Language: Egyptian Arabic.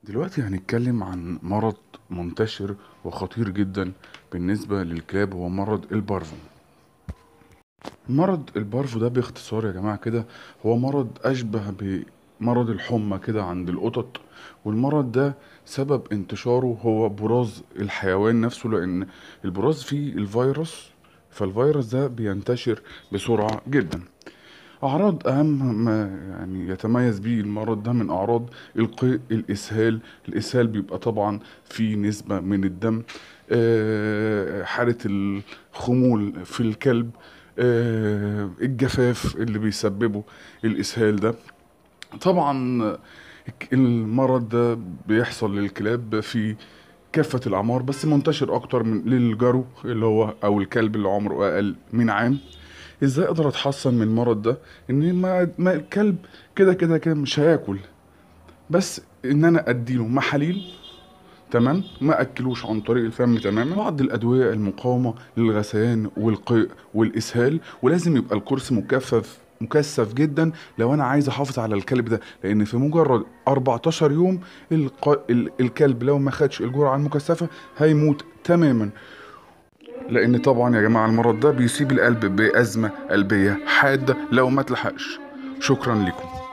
دلوقتي هنتكلم عن مرض منتشر وخطير جدا بالنسبة للكلاب هو مرض البارفو مرض البارفو ده باختصار يا جماعة كده هو مرض أشبه بمرض الحمى كده عند القطط والمرض ده سبب انتشاره هو براز الحيوان نفسه لأن البراز فيه الفيروس فالفيروس ده بينتشر بسرعة جدا أعراض أهم ما يعني يتميز به المرض ده من أعراض القيء الإسهال الإسهال بيبقى طبعا في نسبة من الدم آه، حالة الخمول في الكلب آه، الجفاف اللي بيسببه الإسهال ده طبعا المرض ده بيحصل للكلاب في كافة الأعمار بس منتشر أكتر من للجرو اللي هو أو الكلب اللي عمره أقل من عام ازاي اقدر اتحصن من المرض ده ان ما, ما الكلب كده كده كده مش هياكل بس ان انا اديله محاليل تمام ما اكلوش عن طريق الفم تماما بعض الادويه المقاومه للغثيان والقيء والاسهال ولازم يبقى الكورس مكثف مكثف جدا لو انا عايز احافظ على الكلب ده لان في مجرد 14 يوم الق... ال- الكلب لو ما خدش الجرعه المكثفه هيموت تماما لان طبعا يا جماعه المرض ده بيصيب القلب بازمه قلبيه حاده لو ما تلحقش شكرا لكم